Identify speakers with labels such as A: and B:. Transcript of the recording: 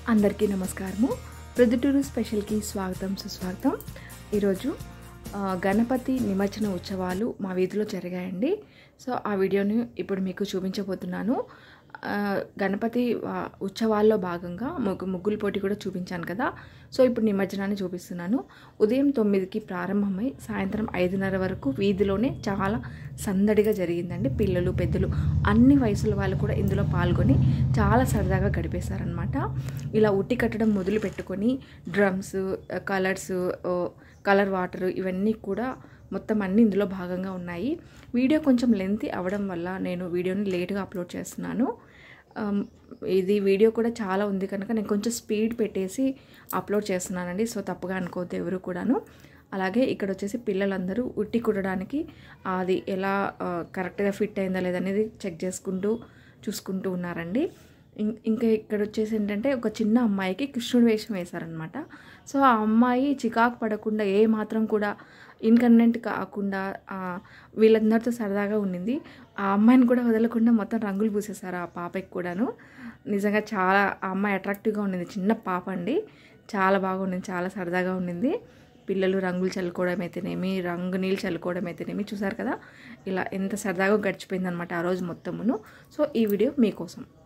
A: అందరికీ నమస్కారము ప్రొద్దుటూరు స్పెషల్కి స్వాగతం సుస్వాగతం ఈరోజు ఆ, గణపతి నిమజ్జన ఉత్సవాలు మా వీధిలో జరిగాయండి సో ఆ వీడియోని ఇప్పుడు మీకు చూపించబోతున్నాను ఆ, గణపతి ఆ, ఉత్సవాల్లో భాగంగా ముగ్గు ముగ్గుల పోటీ కూడా చూపించాను కదా సో ఇప్పుడు నిమజ్జనాన్ని చూపిస్తున్నాను ఉదయం తొమ్మిదికి ప్రారంభమై సాయంత్రం ఐదున్నర వరకు వీధిలోనే చాలా సందడిగా జరిగిందండి పిల్లలు పెద్దలు అన్ని వయసుల వాళ్ళు కూడా ఇందులో పాల్గొని చాలా సరదాగా గడిపేశారనమాట ఇలా ఉట్టి కట్టడం మొదలు పెట్టుకొని డ్రమ్స్ కలర్స్ కలర్ వాటర్ ఇవన్నీ కూడా మొత్తం అన్నీ ఇందులో భాగంగా ఉన్నాయి వీడియో కొంచెం లెంతీ అవ్వడం వల్ల నేను వీడియోని లేట్గా అప్లోడ్ చేస్తున్నాను ఆమ్, ఇది వీడియో కూడా చాలా ఉంది కనుక నేను కొంచెం స్పీడ్ పెట్టేసి అప్లోడ్ చేస్తున్నానండి సో తప్పుగా అనుకోవద్దు ఎవరు కూడాను అలాగే ఇక్కడ వచ్చేసి పిల్లలందరూ ఉట్టి కుట్టడానికి అది ఎలా ఆ, కరెక్ట్గా ఫిట్ అయిందా లేదనేది చెక్ చేసుకుంటూ చూసుకుంటూ ఉన్నారండి ఇం- ఇంకా ఇక్కడ వచ్చేసి ఏంటంటే ఒక చిన్న అమ్మాయికి కృష్ణుడి వేషం వేశారనమాట సో ఆ అమ్మాయి చికాకు పడకుండా ఏ మాత్రం కూడా ఇన్కన్వెంట్ కాకుండా ఆ, వీళ్ళందరితో సరదాగా ఉండింది ఆ అమ్మాయిని కూడా వదలకుండా మొత్తం రంగులు పూసేశారు ఆ పాపకి కూడాను నిజంగా చాలా ఆ అమ్మాయి అట్రాక్టివ్గా ఉండింది చిన్న పాప అండి చాలా బాగా ఉండింది చాలా సరదాగా ఉండింది పిల్లలు రంగులు చల్లుకోవడం అయితేనేమి రంగు నీళ్ళు చల్లుకోవడం అయితేనేమి చూసారు కదా ఇలా ఎంత సరదాగా గడిచిపోయిందనమాట ఆ రోజు మొత్తమును సో ఈ వీడియో మీకోసం